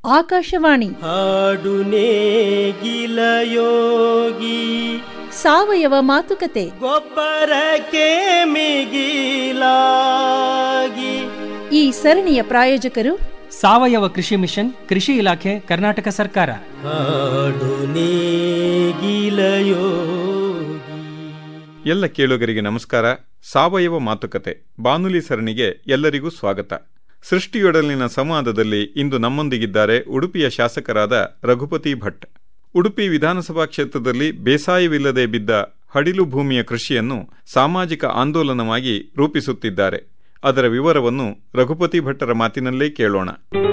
ಆಕಾಶವಾಣಿ ಹಾಡು ನೇಗಿಲ ಯೋಗಿ ಸಾವಯವ ಮಾತುಕತೆ ಗೊಬ್ಬರಕ್ಕೆ ಮಿಗಿಲಾಗಿ ಈ ಸರಣಿಯ ಪ್ರಾಯೋಜಕರು ಸಾವಯವ ಕೃಷಿ ಮಿಷನ್ ಕೃಷಿ ಇಲಾಖೆ ಕರ್ನಾಟಕ ಸರ್ಕಾರ ಹಾಡು ನೇಗಿಲ ಯೋಗಿ ಎಲ್ಲ ಕೇಳುಗರಿಗೆ ನಮಸ್ಕಾರ ಸಾವಯವ ಮಾತುಕತೆ ಬಾನುಲಿ ಸರಣಿಗೆ ಎಲ್ಲರಿಗೂ ಸ್ವಾಗತ ಸೃಷ್ಟಿಯೊಡಲಿನ ಸಂವಾದದಲ್ಲಿ ಇಂದು ನಮ್ಮೊಂದಿಗಿದ್ದಾರೆ ಉಡುಪಿಯ ಶಾಸಕರಾದ ರಘುಪತಿ ಭಟ್ ಉಡುಪಿ ವಿಧಾನಸಭಾ ಕ್ಷೇತ್ರದಲ್ಲಿ ಬೇಸಾಯವಿಲ್ಲದೆ ಬಿದ್ದ ಹಡಿಲು ಭೂಮಿಯ ಕೃಷಿಯನ್ನು ಸಾಮಾಜಿಕ ಆಂದೋಲನವಾಗಿ ರೂಪಿಸುತ್ತಿದ್ದಾರೆ ಅದರ ವಿವರವನ್ನು ರಘುಪತಿ ಭಟ್ಟರ ಮಾತಿನಲ್ಲೇ ಕೇಳೋಣ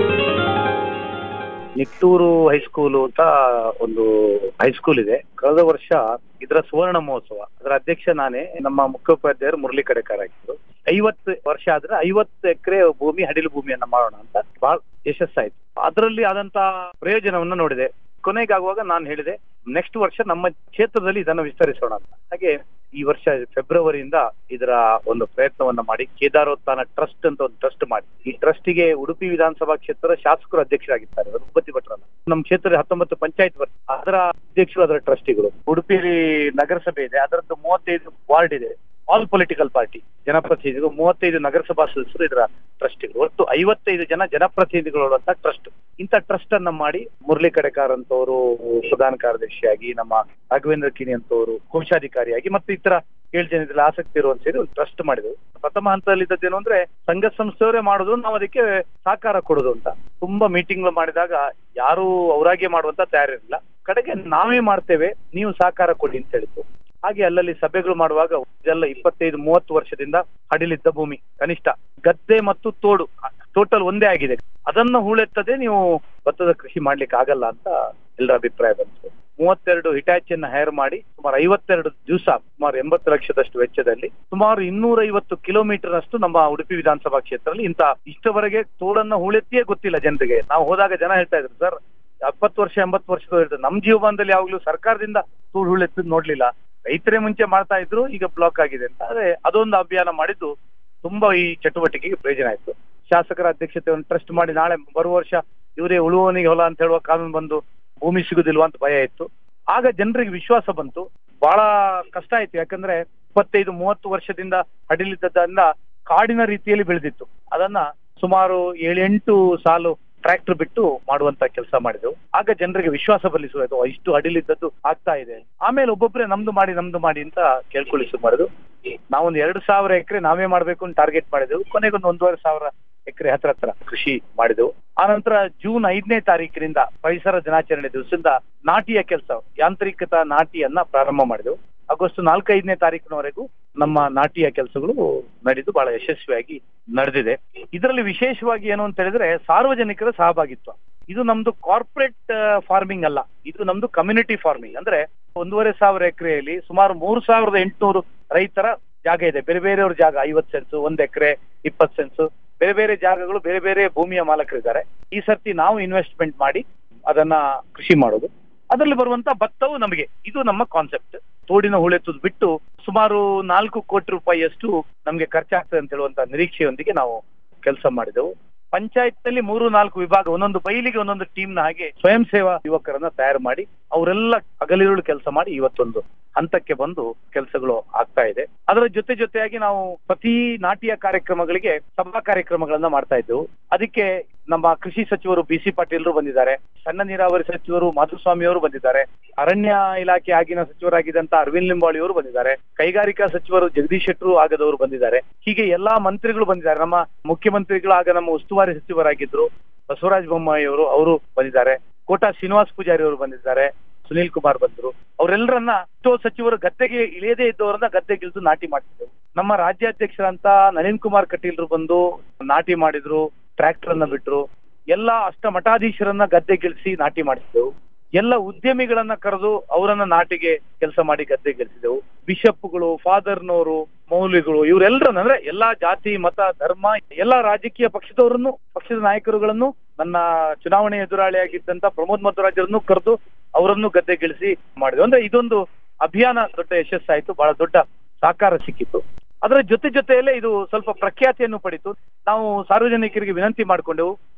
ನಿಟ್ಟೂರು ಹೈಸ್ಕೂಲು ಅಂತ ಒಂದು ಹೈಸ್ಕೂಲ್ ಇದೆ ಕಳೆದ ವರ್ಷ ಇದರ ಸುವರ್ಣ ಮಹೋತ್ಸವ ಅದರ ಅಧ್ಯಕ್ಷ ನಾನೇ ನಮ್ಮ ಮುಖ್ಯೋಪಾಧ್ಯಾಯರು ಮುರಳಿ ಕಡೆಕಾರ ಆಗಿದ್ರು ಐವತ್ತು ವರ್ಷ ಆದ್ರೆ ಐವತ್ತು ಎಕರೆ ಭೂಮಿ ಹಡಿಲು ಭೂಮಿಯನ್ನ ಮಾಡೋಣ ಅಂತ ಬಹಳ ಯಶಸ್ಸಾಯ್ತು ಅದರಲ್ಲಿ ಆದಂತ ಪ್ರಯೋಜನವನ್ನ ನೋಡಿದೆ ಕೊನೆಗಾಗುವಾಗ ನಾನು ಹೇಳಿದೆ ನೆಕ್ಸ್ಟ್ ವರ್ಷ ನಮ್ಮ ಕ್ಷೇತ್ರದಲ್ಲಿ ಇದನ್ನು ವಿಸ್ತರಿಸೋಣ ಅಂತ ಹಾಗೆ ಈ ವರ್ಷ ಫೆಬ್ರವರಿಯಿಂದ ಇದರ ಒಂದು ಪ್ರಯತ್ನವನ್ನ ಮಾಡಿ ಕೇದಾರೋತ್ಥಾನ ಟ್ರಸ್ಟ್ ಅಂತ ಒಂದು ಟ್ರಸ್ಟ್ ಮಾಡಿ ಈ ಟ್ರಸ್ಟಿಗೆ ಉಡುಪಿ ವಿಧಾನಸಭಾ ಕ್ಷೇತ್ರದ ಶಾಸಕರು ಅಧ್ಯಕ್ಷರಾಗಿದ್ದಾರೆ ರಘುಪತಿ ಭಟ್ರನ್ನ ನಮ್ಮ ಕ್ಷೇತ್ರದ ಹತ್ತೊಂಬತ್ತು ಪಂಚಾಯತ್ ಬರ್ತದೆ ಅದರ ಅಧ್ಯಕ್ಷರು ಅದರ ಟ್ರಸ್ಟಿಗಳು ಉಡುಪಿಯಲ್ಲಿ ನಗರಸಭೆ ಇದೆ ಅದರದ್ದು ಮೂವತ್ತೈದು ವಾರ್ಡ್ ಇದೆ ಆಲ್ ಪೊಲಿಟಿಕಲ್ ಪಾರ್ಟಿ ಜನಪ್ರತಿನಿಧಿಗಳು ಮೂವತ್ತೈದು ನಗರಸಭಾ ಸದಸ್ಯರು ಇದರ ಟ್ರಸ್ಟಿಗಳು ಒಟ್ಟು ಐವತ್ತೈದು ಜನ ಜನಪ್ರತಿನಿಧಿಗಳು ಟ್ರಸ್ಟ್ ಇಂಥ ಟ್ರಸ್ಟ್ ಅನ್ನ ಮಾಡಿ ಮುರಳಿ ಕಡೆಕಾರ್ ಅಂತವರು ಪ್ರಧಾನ ಕಾರ್ಯದರ್ಶಿಯಾಗಿ ನಮ್ಮ ರಾಘವೇಂದ್ರ ಕಿಣಿ ಅಂತವರು ಕೋಶಾಧಿಕಾರಿಯಾಗಿ ಮತ್ತು ಇತರ ಏಳು ಜನ ಇದ್ರಲ್ಲಿ ಆಸಕ್ತಿ ಇರುವಂತ ಸೇರಿ ಒಂದು ಟ್ರಸ್ಟ್ ಮಾಡಿದ್ರು ಪ್ರಥಮ ಹಂತದಲ್ಲಿ ಇದ್ದದ್ದೇನು ಅಂದ್ರೆ ಸಂಘ ಸಂಸ್ಥೆಯವರೇ ಮಾಡೋದು ನಾವು ಅದಕ್ಕೆ ಸಹಕಾರ ಕೊಡೋದು ಅಂತ ತುಂಬಾ ಮೀಟಿಂಗ್ ಮಾಡಿದಾಗ ಯಾರು ಅವರಾಗೆ ಮಾಡುವಂತ ತಯಾರಿರಲಿಲ್ಲ ಕಡೆಗೆ ನಾವೇ ಮಾಡ್ತೇವೆ ನೀವು ಸಹಕಾರ ಕೊಡಿ ಅಂತ ಹೇಳಿತ್ತು ಹಾಗೆ ಅಲ್ಲಲ್ಲಿ ಸಭೆಗಳು ಮಾಡುವಾಗ ಇದೆಲ್ಲ ಇಪ್ಪತ್ತೈದು ಮೂವತ್ತು ವರ್ಷದಿಂದ ಹಡಿಲಿದ್ದ ಭೂಮಿ ಕನಿಷ್ಠ ಗದ್ದೆ ಮತ್ತು ತೋಡು ಟೋಟಲ್ ಒಂದೇ ಆಗಿದೆ ಅದನ್ನ ಹೂಳೆತ್ತದೆ ನೀವು ಭತ್ತದ ಕೃಷಿ ಮಾಡ್ಲಿಕ್ಕೆ ಆಗಲ್ಲ ಅಂತ ಎಲ್ಲರ ಅಭಿಪ್ರಾಯ ಬಂತು ಮೂವತ್ತೆರಡು ಹಿಟಾಚಿಯನ್ನ ಹೈರ್ ಮಾಡಿ ಸುಮಾರು ಐವತ್ತೆರಡು ದಿವಸ ಸುಮಾರು ಎಂಬತ್ತು ಲಕ್ಷದಷ್ಟು ವೆಚ್ಚದಲ್ಲಿ ಸುಮಾರು ಇನ್ನೂರ ಐವತ್ತು ಕಿಲೋಮೀಟರ್ ಅಷ್ಟು ನಮ್ಮ ಉಡುಪಿ ವಿಧಾನಸಭಾ ಕ್ಷೇತ್ರದಲ್ಲಿ ಇಂತ ಇಷ್ಟವರೆಗೆ ತೋಡನ್ನ ಹೂಳೆತ್ತಿಯೇ ಗೊತ್ತಿಲ್ಲ ಜನರಿಗೆ ನಾವು ಹೋದಾಗ ಜನ ಹೇಳ್ತಾ ಇದ್ರು ಸರ್ ಎಪ್ಪತ್ತು ವರ್ಷ ಎಂಬತ್ತು ವರ್ಷದ ಇರ್ತದೆ ನಮ್ ಜೀವಮಾನದಲ್ಲಿ ಯಾವಾಗ್ಲೂ ಸರ್ಕಾರದಿಂದ ತೋಡು ಹೂಳೆತ್ತದ್ ನೋಡ್ಲಿಲ್ಲ ರೈತರೇ ಮುಂಚೆ ಮಾಡ್ತಾ ಇದ್ರು ಈಗ ಬ್ಲಾಕ್ ಆಗಿದೆ ಅಂತ ಆದ್ರೆ ಅದೊಂದು ಅಭಿಯಾನ ಮಾಡಿದ್ದು ತುಂಬಾ ಈ ಚಟುವಟಿಕೆಗೆ ಪ್ರಯೋಜನ ಆಯ್ತು ಶಾಸಕರ ಅಧ್ಯಕ್ಷತೆ ಒಂದು ಟ್ರಸ್ಟ್ ಮಾಡಿ ನಾಳೆ ಬರುವ ವರ್ಷ ಇವರೇ ಉಳುವವನಿಗೆ ಹೊಲ ಅಂತ ಹೇಳುವ ಕಾನೂನು ಬಂದು ಭೂಮಿ ಸಿಗುದಿಲ್ವಾ ಅಂತ ಭಯ ಇತ್ತು ಆಗ ಜನರಿಗೆ ವಿಶ್ವಾಸ ಬಂತು ಬಹಳ ಕಷ್ಟ ಆಯ್ತು ಯಾಕಂದ್ರೆ ಇಪ್ಪತ್ತೈದು ಮೂವತ್ತು ವರ್ಷದಿಂದ ಹಡಿಲಿದ್ದದನ್ನ ಕಾಡಿನ ರೀತಿಯಲ್ಲಿ ಬೆಳೆದಿತ್ತು ಅದನ್ನ ಸುಮಾರು ಏಳೆಂಟು ಸಾಲು ಟ್ರ್ಯಾಕ್ಟರ್ ಬಿಟ್ಟು ಮಾಡುವಂತ ಕೆಲಸ ಮಾಡಿದೆವು ಆಗ ಜನರಿಗೆ ವಿಶ್ವಾಸ ಬಲಿಸುವುದು ಇಷ್ಟು ಅಡಿಲಿದ್ದದ್ದು ಆಗ್ತಾ ಇದೆ ಆಮೇಲೆ ಒಬ್ಬೊಬ್ಬರೇ ನಮ್ದು ಮಾಡಿ ನಮ್ದು ಮಾಡಿ ಅಂತ ಕೇಳ್ಕೊಳ್ಳಿ ಶುರು ಮಾಡಿದ್ರು ನಾವೊಂದು ಎರಡು ಸಾವಿರ ಎಕರೆ ನಾವೇ ಮಾಡ್ಬೇಕು ಅಂತ ಟಾರ್ಗೆಟ್ ಮಾಡಿದೆವು ಕೊನೆಗೊಂದು ಒಂದೂವರೆ ಸಾವಿರ ಎಕರೆ ಹತ್ರ ಹತ್ರ ಕೃಷಿ ಮಾಡಿದೆವು ಆನಂತರ ಜೂನ್ ಐದನೇ ತಾರೀಕಿನಿಂದ ಪರಿಸರ ದಿನಾಚರಣೆ ದಿವಸದಿಂದ ನಾಟಿಯ ಕೆಲಸ ಯಾಂತ್ರಿಕತಾ ನಾಟಿಯನ್ನ ಪ್ರಾರಂಭ ಮಾಡಿದೆವು ಆಗಸ್ಟ್ ನಾಲ್ಕೈದನೇ ತಾರೀಕಿನವರೆಗೂ ನಮ್ಮ ನಾಟಿಯ ಕೆಲಸಗಳು ನಡೆದು ಬಹಳ ಯಶಸ್ವಿಯಾಗಿ ನಡೆದಿದೆ ಇದರಲ್ಲಿ ವಿಶೇಷವಾಗಿ ಏನು ಅಂತ ಹೇಳಿದ್ರೆ ಸಾರ್ವಜನಿಕರ ಸಹಭಾಗಿತ್ವ ಇದು ನಮ್ದು ಕಾರ್ಪೊರೇಟ್ ಫಾರ್ಮಿಂಗ್ ಅಲ್ಲ ಇದು ನಮ್ದು ಕಮ್ಯುನಿಟಿ ಫಾರ್ಮಿಂಗ್ ಅಂದ್ರೆ ಒಂದೂವರೆ ಸಾವಿರ ಎಕರೆಯಲ್ಲಿ ಸುಮಾರು ಮೂರು ಸಾವಿರದ ಎಂಟುನೂರು ರೈತರ ಜಾಗ ಇದೆ ಬೇರೆ ಬೇರೆಯವ್ರ ಜಾಗ ಐವತ್ತು ಸೆನ್ಸು ಒಂದ್ ಎಕರೆ ಇಪ್ಪತ್ತು ಸೆನ್ಸು ಬೇರೆ ಬೇರೆ ಜಾಗಗಳು ಬೇರೆ ಬೇರೆ ಭೂಮಿಯ ಮಾಲಕರಿದ್ದಾರೆ ಈ ಸರ್ತಿ ನಾವು ಇನ್ವೆಸ್ಟ್ಮೆಂಟ್ ಮಾಡಿ ಅದನ್ನ ಕೃಷಿ ಮಾಡೋದು ಅದರಲ್ಲಿ ಬರುವಂತ ಭತ್ತವು ನಮಗೆ ಇದು ನಮ್ಮ ಕಾನ್ಸೆಪ್ಟ್ ತೋಡಿನ ಹುಳೆತ್ತುದು ಬಿಟ್ಟು ಸುಮಾರು ನಾಲ್ಕು ಕೋಟಿ ರೂಪಾಯಿಯಷ್ಟು ನಮಗೆ ಖರ್ಚಾಗ್ತದೆ ಅಂತ ಹೇಳುವಂತ ನಿರೀಕ್ಷೆಯೊಂದಿಗೆ ನಾವು ಕೆಲಸ ಮಾಡಿದೆವು ಪಂಚಾಯತ್ ನಲ್ಲಿ ಮೂರು ನಾಲ್ಕು ವಿಭಾಗ ಒಂದೊಂದು ಬೈಲಿಗೆ ಒಂದೊಂದು ಟೀಮ್ ನ ಹಾಗೆ ಸ್ವಯಂ ಸೇವಾ ಯುವಕರನ್ನ ತಯಾರು ಮಾಡಿ ಅವರೆಲ್ಲ ಹಗಲಿರುಳು ಕೆಲಸ ಮಾಡಿ ಇವತ್ತೊಂದು ಹಂತಕ್ಕೆ ಬಂದು ಕೆಲಸಗಳು ಆಗ್ತಾ ಇದೆ ಅದರ ಜೊತೆ ಜೊತೆಯಾಗಿ ನಾವು ಪ್ರತಿ ನಾಟ್ಯ ಕಾರ್ಯಕ್ರಮಗಳಿಗೆ ಸಭಾ ಕಾರ್ಯಕ್ರಮಗಳನ್ನ ಮಾಡ್ತಾ ಇದ್ದೆವು ಅದಕ್ಕೆ ನಮ್ಮ ಕೃಷಿ ಸಚಿವರು ಬಿ ಸಿ ಪಾಟೀಲ್ರು ಬಂದಿದ್ದಾರೆ ಸಣ್ಣ ನೀರಾವರಿ ಸಚಿವರು ಮಾಧುಸ್ವಾಮಿ ಅವರು ಬಂದಿದ್ದಾರೆ ಅರಣ್ಯ ಇಲಾಖೆ ಆಗಿನ ಸಚಿವರಾಗಿದ್ದಂತ ಅರವಿಂದ್ ಲಿಂಬಾಳಿ ಅವರು ಬಂದಿದ್ದಾರೆ ಕೈಗಾರಿಕಾ ಸಚಿವರು ಜಗದೀಶ್ ಶೆಟ್ಟರು ಆಗದವರು ಬಂದಿದ್ದಾರೆ ಹೀಗೆ ಎಲ್ಲಾ ಮಂತ್ರಿಗಳು ಬಂದಿದ್ದಾರೆ ನಮ್ಮ ಮುಖ್ಯಮಂತ್ರಿಗಳು ಆಗ ನಮ್ಮ ಉಸ್ತುವಾರಿ ಸಚಿವರಾಗಿದ್ರು ಬಸವರಾಜ ಬೊಮ್ಮಾಯಿ ಅವರು ಅವರು ಬಂದಿದ್ದಾರೆ ಕೋಟಾ ಶ್ರೀನಿವಾಸ್ ಪೂಜಾರಿ ಅವರು ಬಂದಿದ್ದಾರೆ ಸುನೀಲ್ ಕುಮಾರ್ ಬಂದ್ರು ಅವರೆಲ್ಲರನ್ನ ಎಷ್ಟೋ ಸಚಿವರು ಗದ್ದೆಗೆ ಇಳಿಯದೇ ಇದ್ದವರನ್ನ ಗದ್ದೆಗಿಳಿದು ನಾಟಿ ಮಾಡ್ತಿದ್ದೆವು ನಮ್ಮ ರಾಜ್ಯಾಧ್ಯಕ್ಷರಂತ ನಳಿನ್ ಕುಮಾರ್ ಕಟೀಲ್ರು ಬಂದು ನಾಟಿ ಮಾಡಿದ್ರು ಟ್ರ್ಯಾಕ್ಟರ್ ಅನ್ನ ಬಿಟ್ರು ಎಲ್ಲ ಅಷ್ಟ ಮಠಾಧೀಶರನ್ನ ಗದ್ದೆಗಿಳಿಸಿ ನಾಟಿ ಮಾಡಿಸಿದೆವು ಎಲ್ಲ ಉದ್ಯಮಿಗಳನ್ನ ಕರೆದು ಅವರನ್ನ ನಾಟಿಗೆ ಕೆಲಸ ಮಾಡಿ ಗದ್ದೆಗಿಳಿಸಿದೆವು ಬಿಷಪ್ಗಳು ಫಾದರ್ನವರು ಮೌಲ್ಯಗಳು ಇವರೆಲ್ಲರನ್ನ ಅಂದ್ರೆ ಎಲ್ಲಾ ಜಾತಿ ಮತ ಧರ್ಮ ಎಲ್ಲಾ ರಾಜಕೀಯ ಪಕ್ಷದವರನ್ನು ಪಕ್ಷದ ನಾಯಕರುಗಳನ್ನು ನನ್ನ ಚುನಾವಣೆ ಎದುರಾಳಿಯಾಗಿದ್ದಂತ ಪ್ರಮೋದ್ ಮಧ್ವರಾಜರನ್ನು ಕರೆದು ಅವರನ್ನು ಗದ್ದೆಗಿಳಿಸಿ ಮಾಡಿದ್ವು ಅಂದ್ರೆ ಇದೊಂದು ಅಭಿಯಾನ ದೊಡ್ಡ ಯಶಸ್ಸಾಯ್ತು ಬಹಳ ದೊಡ್ಡ ಸಹಕಾರ ಸಿಕ್ಕಿತ್ತು ಅದರ ಜೊತೆ ಜೊತೆಯಲ್ಲೇ ಇದು ಸ್ವಲ್ಪ ಪ್ರಖ್ಯಾತಿಯನ್ನು ಪಡಿತು ನಾವು ಸಾರ್ವಜನಿಕರಿಗೆ ವಿನಂತಿ ಮಾಡಿಕೊಂಡೆವು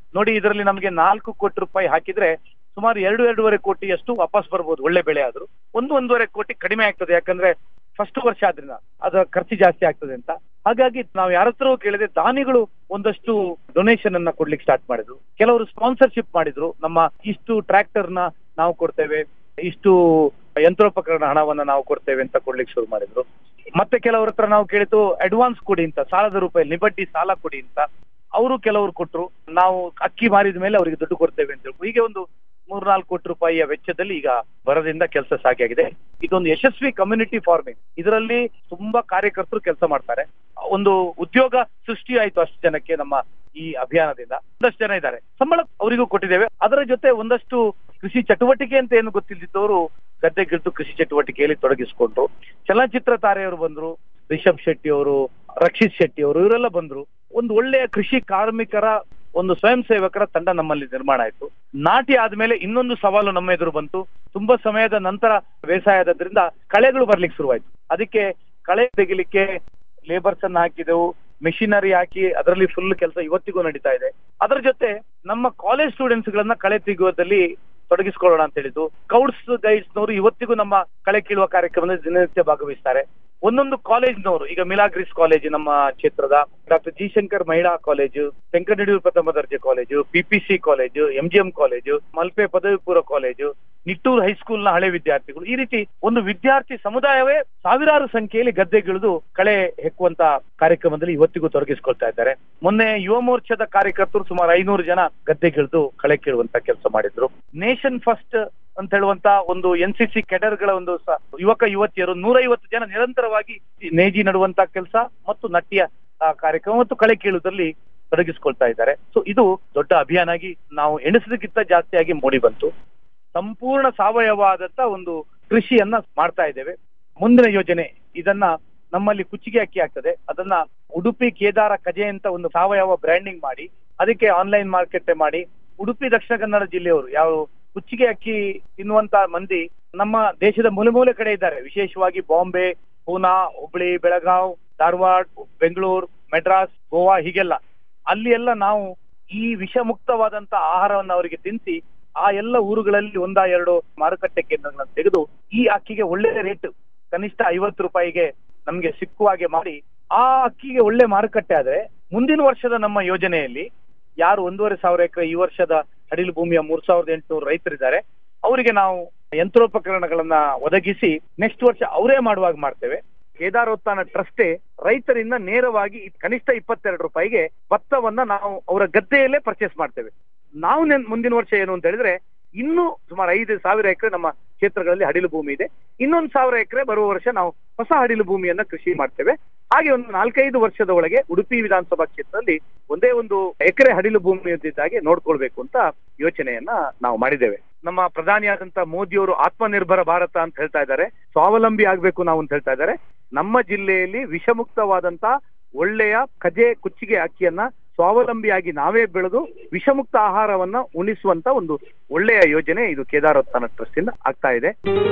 ನೋಡಿ ಇದರಲ್ಲಿ ನಮಗೆ ನಾಲ್ಕು ಕೋಟಿ ರೂಪಾಯಿ ಹಾಕಿದ್ರೆ ಸುಮಾರು ಎರಡು ಎರಡೂವರೆ ಕೋಟಿಯಷ್ಟು ವಾಪಸ್ ಬರ್ಬೋದು ಒಳ್ಳೆ ಬೆಳೆ ಆದ್ರೂ ಒಂದು ಒಂದೂವರೆ ಕೋಟಿ ಕಡಿಮೆ ಆಗ್ತದೆ ಯಾಕಂದ್ರೆ ಫಸ್ಟ್ ವರ್ಷ ಆದ್ರಿಂದ ಅದರ ಖರ್ಚು ಜಾಸ್ತಿ ಆಗ್ತದೆ ಅಂತ ಹಾಗಾಗಿ ನಾವು ಯಾರ ಹತ್ರ ಕೇಳಿದ್ರೆ ದಾನಿಗಳು ಒಂದಷ್ಟು ಡೊನೇಷನ್ ಅನ್ನ ಕೊಡ್ಲಿಕ್ಕೆ ಸ್ಟಾರ್ಟ್ ಮಾಡಿದ್ರು ಕೆಲವರು ಸ್ಪಾನ್ಸರ್ಶಿಪ್ ಮಾಡಿದ್ರು ನಮ್ಮ ಇಷ್ಟು ಟ್ರ್ಯಾಕ್ಟರ್ ನ ನಾವು ಕೊಡ್ತೇವೆ ಇಷ್ಟು ಯಂತ್ರೋಪಕರಣ ಹಣವನ್ನ ನಾವು ಕೊಡ್ತೇವೆ ಅಂತ ಕೊಡ್ಲಿಕ್ಕೆ ಶುರು ಮಾಡಿದ್ರು ಮತ್ತೆ ಕೆಲವ್ರ ಹತ್ರ ನಾವು ಕೇಳಿತು ಅಡ್ವಾನ್ಸ್ ಕೊಡಿ ಅಂತ ಸಾಲದ ರೂಪಾಯಿ ನಿಬಡ್ಡಿ ಸಾಲ ಕೊಡಿ ಅಂತ ಅವರು ಕೆಲವರು ಕೊಟ್ರು ನಾವು ಅಕ್ಕಿ ಮಾರಿದ ಮೇಲೆ ಅವರಿಗೆ ದುಡ್ಡು ಕೊಡ್ತೇವೆ ಅಂತ ಹೇಳಿ ಹೀಗೆ ಒಂದು ಮೂರ್ನಾಲ್ಕು ಕೋಟಿ ರೂಪಾಯಿಯ ವೆಚ್ಚದಲ್ಲಿ ಈಗ ಬರದಿಂದ ಕೆಲಸ ಸಾಕಾಗಿದೆ ಇದೊಂದು ಯಶಸ್ವಿ ಕಮ್ಯುನಿಟಿ ಫಾರ್ಮಿಂಗ್ ಇದರಲ್ಲಿ ತುಂಬಾ ಕಾರ್ಯಕರ್ತರು ಕೆಲಸ ಮಾಡ್ತಾರೆ ಒಂದು ಉದ್ಯೋಗ ಸೃಷ್ಟಿ ಆಯ್ತು ಅಷ್ಟು ಜನಕ್ಕೆ ನಮ್ಮ ಈ ಅಭಿಯಾನದಿಂದ ಒಂದಷ್ಟು ಜನ ಇದ್ದಾರೆ ಸಂಬಳ ಅವರಿಗೂ ಕೊಟ್ಟಿದ್ದೇವೆ ಅದರ ಜೊತೆ ಒಂದಷ್ಟು ಕೃಷಿ ಚಟುವಟಿಕೆ ಅಂತ ಏನು ಗೊತ್ತಿಲ್ಲದಿದ್ದವರು ಗದ್ದೆಗಿಳಿದು ಕೃಷಿ ಚಟುವಟಿಕೆಯಲ್ಲಿ ತೊಡಗಿಸಿಕೊಂಡ್ರು ಚಲನಚಿತ್ರ ತಾರೆಯವರು ಬಂದ್ರು ರಿಷಬ್ ಶೆಟ್ಟಿ ಅವರು ರಕ್ಷಿತ್ ಶೆಟ್ಟಿ ಅವರು ಇವರೆಲ್ಲ ಬಂದ್ರು ಒಂದು ಒಳ್ಳೆಯ ಕೃಷಿ ಕಾರ್ಮಿಕರ ಒಂದು ಸ್ವಯಂ ಸೇವಕರ ತಂಡ ನಮ್ಮಲ್ಲಿ ನಿರ್ಮಾಣ ಆಯ್ತು ನಾಟಿ ಆದ್ಮೇಲೆ ಇನ್ನೊಂದು ಸವಾಲು ನಮ್ಮ ಎದುರು ಬಂತು ತುಂಬಾ ಸಮಯದ ನಂತರ ಬೇಸಾಯದಿಂದ ಕಳೆಗಳು ಬರ್ಲಿಕ್ಕೆ ಶುರುವಾಯ್ತು ಅದಕ್ಕೆ ಕಳೆ ತೆಗಿಲಿಕ್ಕೆ ಲೇಬರ್ಸ್ ಅನ್ನ ಹಾಕಿದೆವು ಮೆಷಿನರಿ ಹಾಕಿ ಅದರಲ್ಲಿ ಫುಲ್ ಕೆಲಸ ಇವತ್ತಿಗೂ ನಡೀತಾ ಇದೆ ಅದರ ಜೊತೆ ನಮ್ಮ ಕಾಲೇಜ್ ಸ್ಟೂಡೆಂಟ್ಸ್ ಗಳನ್ನ ಕಳೆ ತೆಗೆಯುವುದರಲ್ಲಿ ತೊಡಗಿಸ್ಕೊಳ್ಳೋಣ ಅಂತ ಹೇಳಿದ್ದು ಸ್ಕೌಟ್ಸ್ ಗೈಡ್ಸ್ ನವರು ಇವತ್ತಿಗೂ ನಮ್ಮ ಕಳೆ ಕೀಳುವ ಕಾರ್ಯಕ್ರಮದಲ್ಲಿ ದಿನನಿತ್ಯ ಭಾಗವಹಿಸ್ತಾರೆ ಒಂದೊಂದು ಕಾಲೇಜ್ನವರು ಈಗ ಮಿಲಾಗ್ರಿಸ್ ಕಾಲೇಜ್ ನಮ್ಮ ಕ್ಷೇತ್ರದ ಡಾಕ್ಟರ್ ಜಿ ಶಂಕರ್ ಮಹಿಳಾ ಕಾಲೇಜು ಶಂಕರನಡಿಯೂರು ಪ್ರಥಮ ದರ್ಜೆ college PPC college MGM college Malpe ಪದವಿ ಪೂರ್ವ ಕಾಲೇಜು ನಿಟ್ಟೂರು ಹೈಸ್ಕೂಲ್ ನ ಹಳೆ ವಿದ್ಯಾರ್ಥಿಗಳು ಈ ರೀತಿ ಒಂದು ವಿದ್ಯಾರ್ಥಿ ಸಮುದಾಯವೇ ಸಾವಿರಾರು ಸಂಖ್ಯೆಯಲ್ಲಿ ಗದ್ದೆಗಿಳಿದು ಕಳೆ ಹೆಕ್ಕುವಂತ ಕಾರ್ಯಕ್ರಮದಲ್ಲಿ ಇವತ್ತಿಗೂ ತೊಡಗಿಸಿಕೊಳ್ತಾ ಇದ್ದಾರೆ ಮೊನ್ನೆ ಯುವ ಮೋರ್ಚಾದ ಕಾರ್ಯಕರ್ತರು ಸುಮಾರು ಐನೂರು ಜನ ಗದ್ದೆಗಿಳಿದು ಕಳೆ ಕೀಳುವಂತ ಕೆಲಸ ಮಾಡಿದ್ರು ನೇಷನ್ ಫಸ್ಟ್ ಅಂತ ಹೇಳುವಂತ ಒಂದು ಎನ್ ಸಿ ಸಿ ಕೆಡರ್ಗಳ ಒಂದು ಸ- ಯುವಕ ಯುವತಿಯರು ನೂರೈವತ್ತು ಜನ ನಿರಂತರವಾಗಿ ನೇಜಿ ನಡುವಂತ ಕೆಲಸ ಮತ್ತು ನಟ್ಟಿಯ ಆ, ಕಾರ್ಯಕ್ರಮ ಮತ್ತು ಕಳೆ ಕೀಳುವುದರಲ್ಲಿ ತೊಡಗಿಸಿಕೊಳ್ತಾ ಇದ್ದಾರೆ ಸೊ ಇದು ದೊಡ್ಡ ಅಭಿಯಾನ ಆಗಿ ನಾವು ಎಣಿಸಿದಕ್ಕಿಂತ ಜಾಸ್ತಿಯಾಗಿ ಮೂಡಿ ಬಂತು ಸಂಪೂರ್ಣ ಸಾವಯವವಾದಂತ ಒಂದು ಕೃಷಿಯನ್ನ ಮಾಡ್ತಾ ಇದ್ದೇವೆ ಮುಂದಿನ ಯೋಜನೆ ಇದನ್ನ ನಮ್ಮಲ್ಲಿ ಕುಚ್ಚಿಗೆ ಅಕ್ಕಿ ಆಗ್ತದೆ ಅದನ್ನ ಉಡುಪಿ ಕೇದಾರ ಕಜೆ ಅಂತ ಒಂದು ಸಾವಯವ ಬ್ರ್ಯಾಂಡಿಂಗ್ ಮಾಡಿ ಅದಕ್ಕೆ ಆನ್ಲೈನ್ ಮಾರ್ಕೆಟ್ ಮಾಡಿ ಉಡುಪಿ ದಕ್ಷಿಣ ಕನ್ನಡ ಜಿಲ್ಲೆಯವರು ಯಾವ ಕುಚ್ಚಿಗೆ ಅಕ್ಕಿ ತಿನ್ನುವಂತ ಮಂದಿ ನಮ್ಮ ದೇಶದ ಮೂಲೆ ಮೂಲೆ ಕಡೆ ಇದ್ದಾರೆ ವಿಶೇಷವಾಗಿ ಬಾಂಬೆ ಪೂನಾ ಹುಬ್ಳಿ ಬೆಳಗಾವ್ ಧಾರವಾಡ ಬೆಂಗಳೂರು ಮೆಡ್ರಾಸ್ ಗೋವಾ ಹೀಗೆಲ್ಲ ಅಲ್ಲಿ ಎಲ್ಲ ನಾವು ಈ ವಿಷಮುಕ್ತವಾದಂತ ಆಹಾರವನ್ನು ಅವರಿಗೆ ತಿನ್ನಿಸಿ ಆ ಎಲ್ಲ ಊರುಗಳಲ್ಲಿ ಒಂದ ಎರಡು ಮಾರುಕಟ್ಟೆ ಕೇಂದ್ರಗಳನ್ನು ತೆಗೆದು ಈ ಅಕ್ಕಿಗೆ ಒಳ್ಳೆ ರೇಟ್ ಕನಿಷ್ಠ ಐವತ್ತು ರೂಪಾಯಿಗೆ ನಮ್ಗೆ ಸಿಕ್ಕುವ ಹಾಗೆ ಮಾಡಿ ಆ ಅಕ್ಕಿಗೆ ಒಳ್ಳೆ ಮಾರುಕಟ್ಟೆ ಆದ್ರೆ ಮುಂದಿನ ವರ್ಷದ ನಮ್ಮ ಯೋಜನೆಯಲ್ಲಿ ಯಾರು ಒಂದೂವರೆ ಸಾವಿರ ಎಕರೆ ಈ ವರ್ಷದ ಅಡಿಲು ಭೂಮಿಯ ಮೂರ್ ಸಾವಿರದ ಎಂಟುನೂರು ರೈತರಿದ್ದಾರೆ ಅವರಿಗೆ ನಾವು ಯಂತ್ರೋಪಕರಣಗಳನ್ನ ಒದಗಿಸಿ ನೆಕ್ಸ್ಟ್ ವರ್ಷ ಅವರೇ ಮಾಡುವಾಗ ಮಾಡ್ತೇವೆ ಕೇದಾರೋತ್ಥಾನ ಟ್ರಸ್ಟೇ ರೈತರಿಂದ ನೇರವಾಗಿ ಕನಿಷ್ಠ ಇಪ್ಪತ್ತೆರಡು ರೂಪಾಯಿಗೆ ಭತ್ತವನ್ನ ನಾವು ಅವರ ಗದ್ದೆಯಲ್ಲೇ ಪರ್ಚೇಸ್ ಮಾಡ್ತೇವೆ ನಾವು ನೆನ್- ಮುಂದಿನ ವರ್ಷ ಏನು ಅಂತ ಹೇಳಿದ್ರೆ ಇನ್ನೂ ಸುಮಾರು ಐದು ಸಾವಿರ ಎಕರೆ ನಮ್ಮ ಕ್ಷೇತ್ರಗಳಲ್ಲಿ ಹಡಿಲು ಭೂಮಿ ಇದೆ ಇನ್ನೊಂದು ಸಾವಿರ ಎಕರೆ ಬರುವ ವರ್ಷ ನಾವು ಹೊಸ ಹಡಿಲು ಭೂಮಿಯನ್ನ ಕೃಷಿ ಮಾಡ್ತೇವೆ ಹಾಗೆ ಒಂದು ನಾಲ್ಕೈದು ವರ್ಷದ ಒಳಗೆ ಉಡುಪಿ ವಿಧಾನಸಭಾ ಕ್ಷೇತ್ರದಲ್ಲಿ ಒಂದೇ ಒಂದು ಎಕರೆ ಹಡಿಲು ಭೂಮಿ ಇದ್ದಿದ್ದಾಗೆ ನೋಡ್ಕೊಳ್ಬೇಕು ಅಂತ ಯೋಚನೆಯನ್ನ ನಾವು ಮಾಡಿದ್ದೇವೆ ನಮ್ಮ ಪ್ರಧಾನಿಯಾದಂತ ಮೋದಿಯವರು ಆತ್ಮನಿರ್ಭರ ಭಾರತ ಅಂತ ಹೇಳ್ತಾ ಇದ್ದಾರೆ ಸ್ವಾವಲಂಬಿ ಆಗ್ಬೇಕು ನಾವು ಅಂತ ಹೇಳ್ತಾ ಇದ್ದಾರೆ ನಮ್ಮ ಜಿಲ್ಲೆಯಲ್ಲಿ ವಿಷಮುಕ್ತವಾದಂತ ಒಳ್ಳೆಯ ಕಜೆ ಕುಚ್ಚಿಗೆ ಅಕ್ಕಿಯನ್ನ ಸ್ವಾವಲಂಬಿಯಾಗಿ ನಾವೇ ಬೆಳೆದು ವಿಷಮುಕ್ತ ಆಹಾರವನ್ನ ಉಣಿಸುವಂತ ಒಂದು ಒಳ್ಳೆಯ ಯೋಜನೆ ಇದು ಕೇದಾರೋತ್ಥಾನ ಟ್ರಸ್ಟ್ ಇಂದ ಆಗ್ತಾ ಇದೆ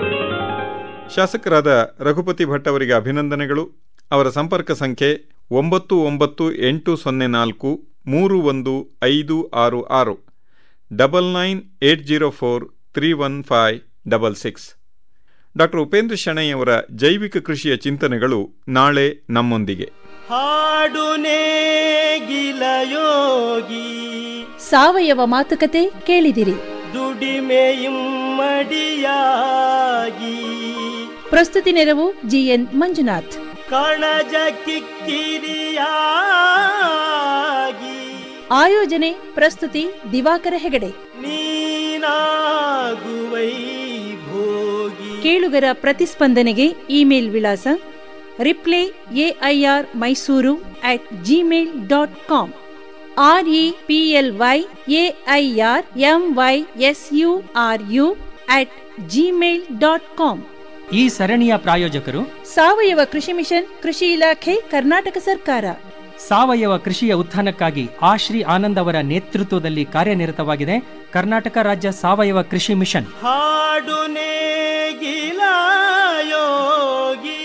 ಶಾಸಕರಾದ ರಘುಪತಿ ಭಟ್ ಅವರಿಗೆ ಅಭಿನಂದನೆಗಳು ಅವರ ಸಂಪರ್ಕ ಸಂಖ್ಯೆ ಒಂಬತ್ತು ಒಂಬತ್ತು ಎಂಟು ಸೊನ್ನೆ ನಾಲ್ಕು ಮೂರು ಒಂದು ಐದು ಆರು ಆರು double nine eight zero four three one five double six doctor Upendra Shenoy ಅವರ ಜೈವಿಕ ಕೃಷಿಯ ಚಿಂತನೆಗಳು ನಾಳೆ ನಮ್ಮೊಂದಿಗೆ ಹಾಡು ನೇಗಿಲ ಯೋಗಿ ಸಾವಯವ ಮಾತುಕತೆ ಕೇಳಿದಿರಿ ದುಡಿಮೆയും ಮಡಿಯಾಗಿ ಪ್ರಸ್ತುತಿ ನೆರವು ಜಿಎನ್ ಮಂಜುನಾಥ್ ಕಣಜ ಕಿಕ್ಕಿರಿಯಾಗಿ ಆಯೋಜನೆ ಪ್ರಸ್ತುತಿ ದಿವಾಕರ ಹೆಗಡೆ ನೀನಾಗುವೈ ಭೋಗಿ ಕೇಳುಗರ ಪ್ರತಿಸ್ಪಂದನೆಗೆ ಇಮೇಲ್ ವಿಳಾಸ reply AIR Mysuru at Gmail dot com R E P L Y AIR M Y S U R U at Gmail dot com ಈ ಸರಣಿಯ ಪ್ರಾಯೋಜಕರು ಸಾವಯವ ಕೃಷಿ ಮಿಷನ್ ಕೃಷಿ ಇಲಾಖೆ ಕರ್ನಾಟಕ ಸರ್ಕಾರ ಸಾವಯವ ಕೃಷಿಯ ಉತ್ಥಾನಕ್ಕಾಗಿ ಆ ಶ್ರೀ ಆನಂದ್ ಅವರ ನೇತೃತ್ವದಲ್ಲಿ ಕಾರ್ಯನಿರತವಾಗಿದೆ ಕರ್ನಾಟಕ ರಾಜ್ಯ ಸಾವಯವ ಕೃಷಿ ಮಿಷನ್ ಹಾಡು ನೇಗಿಲ ಯೋಗಿ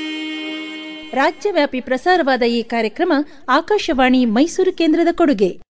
ರಾಜ್ಯವ್ಯಾಪಿ ಪ್ರಸಾರವಾದ ಈ ಕಾರ್ಯಕ್ರಮ ಆಕಾಶವಾಣಿ ಮೈಸೂರು ಕೇಂದ್ರದ ಕೊಡುಗೆ